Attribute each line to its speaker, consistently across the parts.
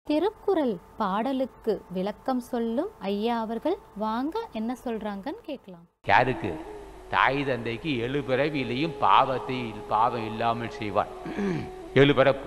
Speaker 1: திருக்குறள் பாடலுக்கு விளக்கம் சொல்லும் ஐயா அவர்கள் வாங்க என்ன சொல்றாங்கன்னு கேட்கலாம்
Speaker 2: யாருக்கு தாய் தந்தைக்கு எழு பிறவியிலையும் பாவத்தை பாவம் இல்லாமல் செய்வான் எழு பிறப்பு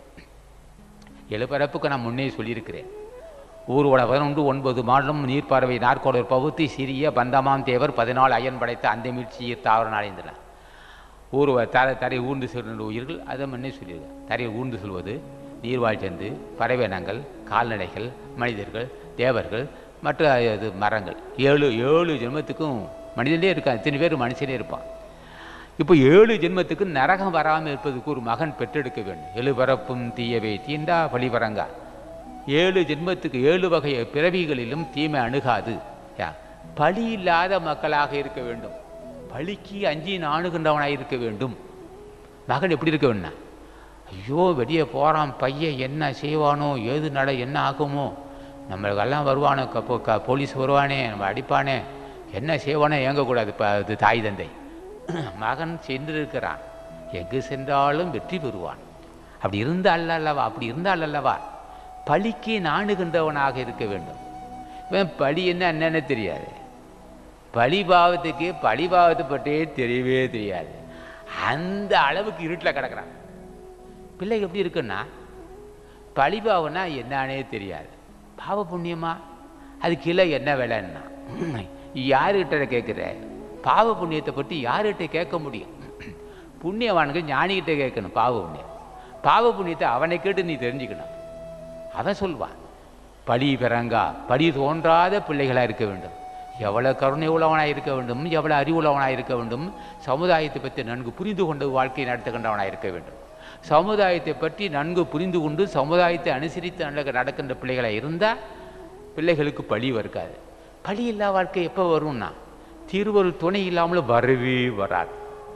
Speaker 2: எழு பிறப்புக்கு நான் முன்னே சொல்லியிருக்கிறேன் ஊர்வல பதினொன்று ஒன்பது மாதம் நீர்ப்பறவை நாற்கோடர் பகுத்தி சிறிய பந்தமாம் தேவர் பதினாலு அயன் படைத்த அந்த மீட்சியர் தாவர நாளைந்தன ஊர்வ தர தரை ஊர்ந்து செல்கின்ற உயிர்கள் அதை முன்னே சொல்லியிருக்கேன் தரையில் ஊர்ந்து செல்வது நீர்வாழ் சென்று பறவைனங்கள் கால்நடைகள் மனிதர்கள் தேவர்கள் மற்ற இது மரங்கள் ஏழு ஏழு ஜென்மத்துக்கும் மனிதனே இருக்கான் இத்தனை பேர் மனுஷனே இருப்பான் இப்போ ஏழு ஜென்மத்துக்கு நரகம் வராமல் இருப்பதுக்கு ஒரு மகன் பெற்றெடுக்க வேண்டும் எழு பரப்பும் தீயவை தீண்டா பழிபரங்கா ஏழு ஜென்மத்துக்கு ஏழு வகை பிறவிகளிலும் தீமை அணுகாது யா பழி இல்லாத மக்களாக இருக்க வேண்டும் பழிக்கு அஞ்சி நாணுகின்றவனாக இருக்க வேண்டும் மகன் எப்படி இருக்க வேணும் ஐயோ வெளியே போகிறான் பையன் என்ன செய்வானோ ஏது நட என்ன ஆகுமோ நம்மளுக்கெல்லாம் வருவானோ கப்போ க போலீஸ் வருவானே நம்ம அடிப்பானே என்ன செய்வானோ ஏங்கக்கூடாது இப்போ இது தாய் தந்தை மகன் சென்றிருக்கிறான் எங்கு சென்றாலும் வெற்றி பெறுவான் அப்படி இருந்தால் அல்லவா அப்படி இருந்தால் அல்லவா பழிக்கு நாணுகின்றவனாக இருக்க வேண்டும் இவன் பழி என்ன என்னன்னு தெரியாது பழிபாவத்துக்கு பழிபாவத்தை பற்றியே தெரியவே தெரியாது அந்த அளவுக்கு இருட்டில் கிடக்குறான் பிள்ளை எப்படி இருக்குன்னா பழிபாவம்னா என்னன்னே தெரியாது பாவ புண்ணியமா அது கீழே என்ன விலைன்னா யாருக்கிட்ட கேட்குற பாவ புண்ணியத்தை பற்றி யாருக்கிட்ட கேட்க முடியும் புண்ணியவானுக்கு ஞானிகிட்ட கேட்கணும் பாவ புண்ணியம் பாவ புண்ணியத்தை அவனை கேட்டு நீ தெரிஞ்சுக்கணும் அவன் சொல்வான் பழி பிறங்கா பழி தோன்றாத பிள்ளைகளாக இருக்க வேண்டும் எவ்வளோ கருணை உள்ளவனாக இருக்க வேண்டும் எவ்வளோ அறிவுள்ளவனாக இருக்க வேண்டும் சமுதாயத்தை பற்றி நன்கு புரிந்து கொண்டு வாழ்க்கை நடத்துகின்றவனாக இருக்க வேண்டும் சமுதாயத்தை பற்றி நன்கு புரிந்து கொண்டு சமுதாயத்தை அனுசரித்து நடக்க நடக்கின்ற பிள்ளைகளாக இருந்தால் பிள்ளைகளுக்கு பழி வருக்காது பழி இல்லா வாழ்க்கை எப்போ வரும்னா திருவருள் துணை இல்லாமல் வரவே வராது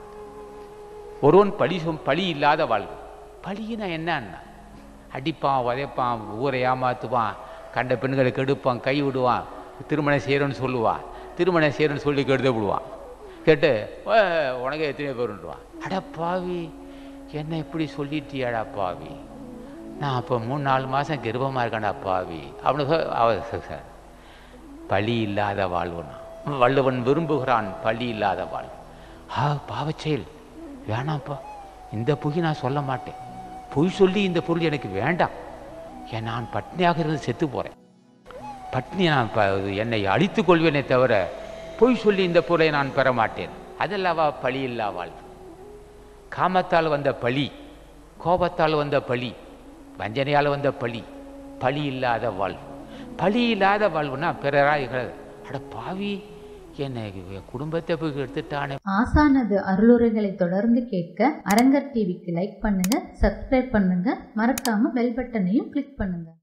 Speaker 2: ஒருவன் பழி சொம் பழி இல்லாத வாழ்க்கை பழினா என்னன்னா அடிப்பான் உதைப்பான் ஊரை ஏமாத்துவான் கண்ட பெண்களை கெடுப்பான் கை விடுவான் திருமணம் செய்கிறேன்னு சொல்லுவான் திருமணம் செய்கிறேன்னு சொல்லி கெடுத்து விடுவான் கேட்டு உனக்கு எத்தனை பேருன்றான் அட பாவி என்ன இப்படி சொல்லிட்டியாடா பாவி நான் அப்போ மூணு நாலு மாதம் கர்ப்பமாக இருக்கேன்டா பாவி அவனுக்கு அவ சார் பழி இல்லாத வாழ்வுனா வள்ளுவன் விரும்புகிறான் பழி இல்லாத வாழ்வு ஆ பாவச்செயல் வேணாம்ப்பா இந்த பொய் நான் சொல்ல மாட்டேன் பொய் சொல்லி இந்த பொருள் எனக்கு வேண்டாம் ஏன் நான் பட்னியாக இருந்து செத்து போகிறேன் பட்னி நான் ப என்னை அழித்துக் கொள்வேனே தவிர பொய் சொல்லி இந்த பொருளை நான் பெற மாட்டேன் அதல்லவா பழி இல்லா வாழ்வு காமத்தால் வந்த பழி கோபத்தால் வந்த பழி வஞ்சனையால் வந்த பழி பழி இல்லாத வாழ்வு பழி இல்லாத வாழ்வுனா பிறராக அட பாவி என்னை குடும்பத்தை போய் எடுத்துட்டானே
Speaker 1: ஆசானது அருளுரைகளை தொடர்ந்து கேட்க அரங்கர் டிவிக்கு லைக் பண்ணுங்க சப்ஸ்கிரைப் பண்ணுங்க மறக்காம பெல் பட்டனையும் கிளிக் பண்ணுங்க